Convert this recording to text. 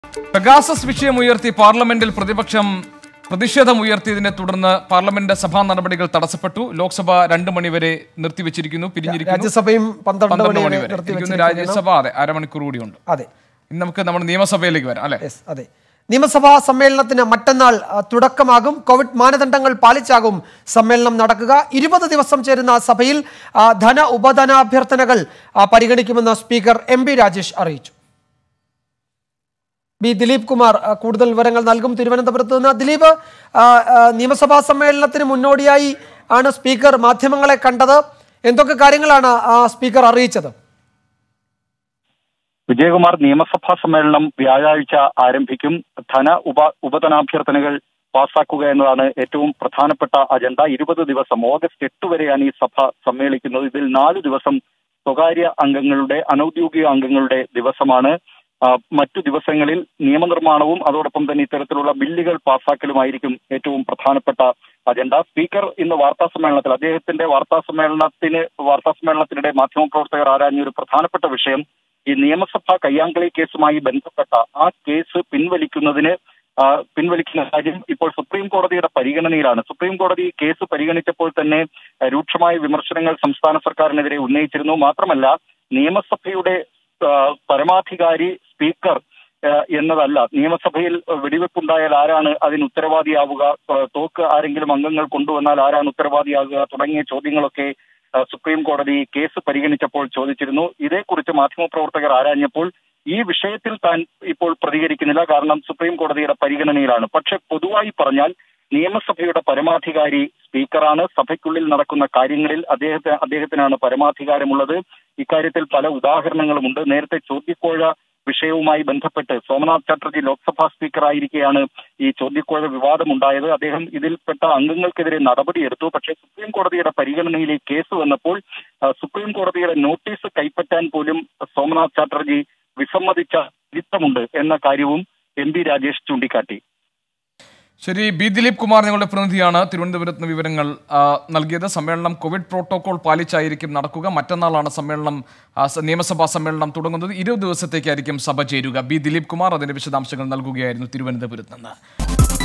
Pegasus വിഷയം ഉയർത്തി പാർലമെന്റിൽ പ്രതിപക്ഷം പ്രതിഷേധമുയർത്തിയതിനെ തുടർന്ന് പാർലമെന്റ് സഭാ നടപടികൾ തടസ്സപ്പെട്ടു ലോക്സഭ രണ്ട് മണിവരെ നിർത്തിവെച്ചിരിക്കുന്നു പിരിഞ്ഞിരിക്കുന്നു രാജ്യസഭയും പന്ത്രണ്ട് പന്ത്രണ്ട് മണി മണി വരെ വരെ നിർത്തി ഇരിക്കുന്നു. വെച്ചിരിക്കുകയാണ്. രാജ്യസഭ അതെ അരമണിക്കൂർ കൂടിയുണ്ട് അതെ ഇനി നമുക്ക് നമ്മുടെ നിയമസഭയിലേക്ക് വരാം അല്ലെ യെസ് അതെ നിയമസഭാ സമ്മേളനത്തിന് മറ്റന്നാൾ ആ, തുടക്കമാകും കോവിഡ് മാനദണ്ഡങ്ങൾ പാലിച്ചാകും സമ്മേളനം നടക്കുക ഇരുപത് ദിവസം ചേരുന്ന സഭയിൽ ആ, ധന ഉപധനാഭ്യർത്ഥനകൾ ആ, പരിഗണിക്കുമെന്ന് സ്പീക്കർ എം പി രാജേഷ് അറിയിച്ചു ബി ദിലീപ് കുമാർ ആ, കൂടുതൽ വിവരങ്ങൾ നൽകും തിരുവനന്തപുരത്ത് നിന്ന് ദിലീപ് ആ, ആ, നിയമസഭാ സമ്മേളനത്തിന് മുന്നോടിയായി ആണ് സ്പീക്കർ മാധ്യമങ്ങളെ കണ്ടത് എന്തൊക്കെ കാര്യങ്ങളാണ് ആ സ്പീക്കർ അറിയിച്ചത് വിജയകുമാർ നിയമസഭാ സമ്മേളനം വ്യാഴാഴ്ച ആരംഭിക്കും ധന ഉപ ഉപധനാഭ്യർത്ഥനകൾ പാസാക്കുക എന്നതാണ് ഏറ്റവും പ്രധാനപ്പെട്ട അജണ്ട ഇരുപത് ദിവസം ഓഗസ്റ്റ് എട്ട് വരെയാണ് ഈ സഭ സമ്മേളിക്കുന്നത് ഇതിൽ നാല് ദിവസം സ്വകാര്യ അംഗങ്ങളുടെ അനൌദ്യോഗിക അംഗങ്ങളുടെ ദിവസമാണ് ആ, മറ്റു ദിവസങ്ങളിൽ നിയമനിർമ്മാണവും അതോടൊപ്പം തന്നെ ഇത്തരത്തിലുള്ള ബില്ലുകൾ പാസാക്കലുമായിരിക്കും ഏറ്റവും പ്രധാനപ്പെട്ട അജണ്ട സ്പീക്കർ ഇന്ന് വാർത്താ സമ്മേളനത്തിൽ അദ്ദേഹത്തിന്റെ വാർത്താ സമ്മേളനത്തിന് വാർത്താ സമ്മേളനത്തിനിടെ മാധ്യമപ്രവർത്തകർ ആരാഞ്ഞ ഒരു പ്രധാനപ്പെട്ട വിഷയം ഈ നിയമസഭാ കയ്യാങ്കളി കേസുമായി ബന്ധപ്പെട്ട ആ കേസ് പിൻവലിക്കുന്നതിന് ആ, പിൻവലിക്കുന്ന കാര്യം ഇപ്പോൾ സുപ്രീം കോടതിയുടെ പരിഗണനയിലാണ് സുപ്രീം കോടതി ഈ കേസ് പരിഗണിച്ചപ്പോൾ തന്നെ ആ, രൂക്ഷമായ വിമർശനങ്ങൾ സംസ്ഥാന സർക്കാരിനെതിരെ ഉന്നയിച്ചിരുന്നു മാത്രമല്ല നിയമസഭയുടെ ആ, പരമാധികാരി സ്പീക്കർ ആ, എന്നതല്ല നിയമസഭയിൽ വെടിവെപ്പുണ്ടായാൽ ആരാണ് അതിന് ഉത്തരവാദിയാവുക ആ, തോക്ക് ആരെങ്കിലും അംഗങ്ങൾ കൊണ്ടുവന്നാൽ ആരാണ് ഉത്തരവാദിയാകുക തുടങ്ങിയ ചോദ്യങ്ങളൊക്കെ ആ, സുപ്രീം കോടതി കേസ് പരിഗണിച്ചപ്പോൾ ചോദിച്ചിരുന്നു ഇതേക്കുറിച്ച് മാധ്യമപ്രവർത്തകർ ആരാഞ്ഞപ്പോൾ ഈ വിഷയത്തിൽ താൻ ഇപ്പോൾ പ്രതികരിക്കുന്നില്ല കാരണം സുപ്രീം കോടതിയുടെ പരിഗണനയിലാണ് പക്ഷെ പൊതുവായി പറഞ്ഞാൽ നിയമസഭയുടെ പരമാധികാരി സ്പീക്കറാണ് സഭയ്ക്കുള്ളിൽ നടക്കുന്ന കാര്യങ്ങളിൽ അദ്ദേഹത്തെ അദ്ദേഹത്തിനാണ് പരമാധികാരമുള്ളത് ഇക്കാര്യത്തിൽ പല ഉദാഹരണങ്ങളുമുണ്ട് നേരത്തെ ചോദ്യക്കോഴ വിഷയവുമായി ബന്ധപ്പെട്ട് സോമനാഥ് ചാറ്റർജി ലോക്സഭാ സ്പീക്കർ ആയിരിക്കെയാണ് ഈ ചോദ്യക്കോഴ വിവാദമുണ്ടായത് അദ്ദേഹം ഇതിൽപ്പെട്ട അംഗങ്ങൾക്കെതിരെ നടപടിയെടുത്തു പക്ഷേ സുപ്രീം കോടതിയുടെ പരിഗണനയിൽ ഈ കേസ് വന്നപ്പോൾ ആ, സുപ്രീം കോടതിയുടെ നോട്ടീസ് കൈപ്പറ്റാൻ പോലും സോമനാഥ് ചാറ്റർജി വിസമ്മതിച്ച ചരിത്രമുണ്ട് എന്ന കാര്യവും എം പി രാജേഷ് ചൂണ്ടിക്കാട്ടി ശരി ബി ദിലീപ് കുമാർ നിങ്ങളുടെ പ്രതിനിധിയാണ് തിരുവനന്തപുരത്ത് നിന്ന് വിവരങ്ങൾ ആ, നൽകിയത് സമ്മേളനം കോവിഡ് പ്രോട്ടോകോൾ പാലിച്ചായിരിക്കും നടക്കുക മറ്റന്നാളാണ് സമ്മേളനം ആ, സ- നിയമസഭാ സമ്മേളനം തുടങ്ങുന്നത് ഇരുപത് ദിവസത്തേക്കായിരിക്കും സഭ ചേരുക ബി ദിലീപ് കുമാർ അതിന്റെ വിശദാംശങ്ങൾ നൽകുകയായിരുന്നു തിരുവനന്തപുരത്ത് നിന്ന്